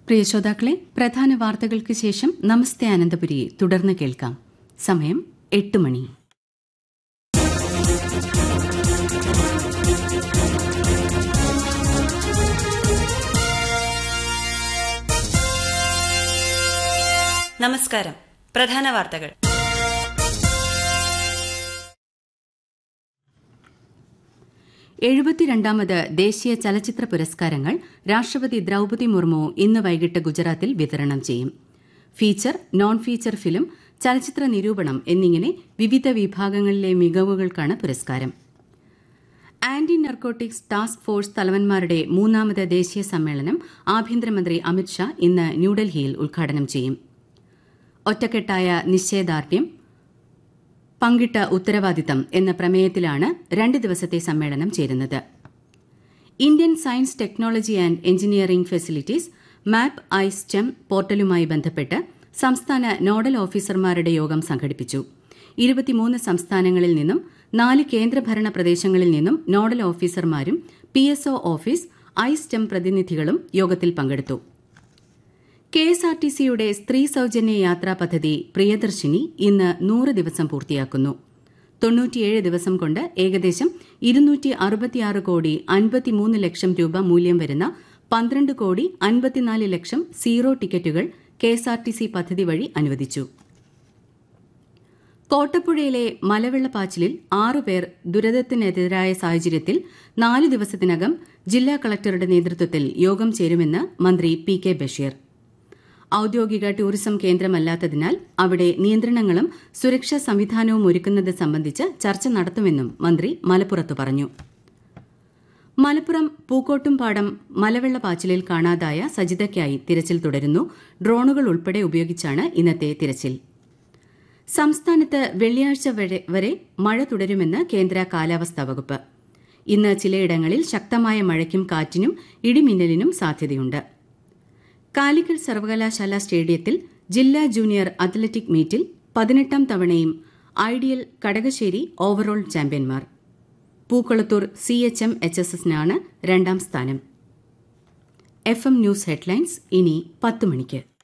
പ്രിയ ശ്രോതാക്കളെ പ്രധാന വാർത്തകൾക്ക് ശേഷം നമസ്തേ അനന്തപുരി തുടർന്ന് കേൾക്കാം സമയം എട്ട് മണി നമസ്കാരം പ്രധാന വാർത്തകൾ എഴുപത്തിരണ്ടാമത് ദേശീയ ചലച്ചിത്ര പുരസ്കാരങ്ങൾ രാഷ്ട്രപതി ദ്രൌപതി മുർമു ഇന്ന് വൈകിട്ട് ഗുജറാത്തിൽ വിതരണം ചെയ്യും ഫീച്ചർ നോൺ ഫീച്ചർ ഫിലിം ചലച്ചിത്ര നിരൂപണം എന്നിങ്ങനെ വിവിധ വിഭാഗങ്ങളിലെ മികവുകൾക്കാണ് പുരസ്കാരം ആന്റി നർക്കോട്ടിക്സ് ടാസ്ക് ഫോഴ്സ് തലവന്മാരുടെ മൂന്നാമത് ദേശീയ സമ്മേളനം ആഭ്യന്തരമന്ത്രി അമിത്ഷാ ഇന്ന് ന്യൂഡൽഹിയിൽ ഉദ്ഘാടനം ചെയ്യും ഒറ്റക്കെട്ടായ നിശ്ചയദാർഢ്യം പങ്കിട്ട ഉത്തരവാദിത്തം എന്ന പ്രമേയത്തിലാണ് രണ്ട് ദിവസത്തെ സമ്മേളനം ചേരുന്നത് Indian science technology and engineering facilities map I STEM പോർട്ടലുമായി ബന്ധപ്പെട്ട് സംസ്ഥാന നോഡൽ ഓഫീസർമാരുടെ യോഗം സംഘടിപ്പിച്ചു ഇരുപത്തിമൂന്ന് സംസ്ഥാനങ്ങളിൽ നിന്നും നാല് കേന്ദ്രഭരണ പ്രദേശങ്ങളിൽ നിന്നും നോഡൽ ഓഫീസർമാരും P S office I STEM പ്രതിനിധികളും യോഗത്തിൽ പങ്കെടുത്തു കെ എസ് ആർ ടി സിയുടെ സ്ത്രീ സൌജന്യ യാത്രാ പദ്ധതി പ്രിയദർശിനി ഇന്ന് നൂറ് ദിവസം പൂർത്തിയാക്കുന്നു തൊണ്ണൂറ്റിയേഴ് ദിവസം കൊണ്ട് ഏകദേശം ഇരുന്നൂറ്റി അറുപത്തിയാറ് കോടി അൻപത്തിമൂന്ന് ലക്ഷം രൂപ മൂല്യം വരുന്ന പന്ത്രണ്ട് കോടി അൻപത്തിനാല് ലക്ഷം സീറോ ടിക്കറ്റുകൾ K S R T C പദ്ധതി വഴി അനുവദിച്ചു കോട്ടപ്പുഴയിലെ മലവെള്ളപ്പാച്ചിലിൽ ആറുപേർ ദുരിതത്തിനെതിരായ സാഹചര്യത്തിൽ നാല് ദിവസത്തിനകം ജില്ലാ കളക്ടറുടെ നേതൃത്വത്തിൽ യോഗം ചേരുമെന്ന് മന്ത്രി പി കെ ബഷീർ ഔദ്യോഗിക ടൂറിസം കേന്ദ്രമല്ലാത്തതിനാൽ അവിടെ നിയന്ത്രണങ്ങളും സുരക്ഷാ സംവിധാനവും ഒരുക്കുന്നത് സംബന്ധിച്ച് ചർച്ച നടത്തുമെന്നും മന്ത്രി മലപ്പുറത്ത് പറഞ്ഞു മലപ്പുറം പൂക്കോട്ടുംപാടം മലവെള്ളപ്പാച്ചിലിൽ കാണാതായ സജിതയ്ക്കായി തിരച്ചിൽ തുടരുന്നു ഡ്രോണുകൾ ഉൾപ്പെടെ ഉപയോഗിച്ചാണ് ഇന്നത്തെ തിരച്ചിൽ സംസ്ഥാനത്ത് വെള്ളിയാഴ്ച വരെ മഴ തുടരുമെന്ന് കേന്ദ്ര കാലാവസ്ഥാ വകുപ്പ് ഇന്ന് ചിലയിടങ്ങളിൽ ശക്തമായ മഴയ്ക്കും കാറ്റിനും ഇടിമിന്നലിനും സാധ്യതയുണ്ട് കാലിക്കറ്റ് സർവകലാശാല സ്റ്റേഡിയത്തിൽ ജില്ലാ ജൂനിയർ അത്ലറ്റിക് മീറ്റിൽ പതിനെട്ടാം തവണയും ഐഡിയൽ കടകശ്ശേരി ഓവറോൾ ചാമ്പ്യന്മാർ Pookkalathur C H M H S എസിനാണ് രണ്ടാം സ്ഥാനം എഫ് എം ന്യൂസ് ഹെഡ്ലൈൻസ് ഇനി പത്ത് മണിക്ക്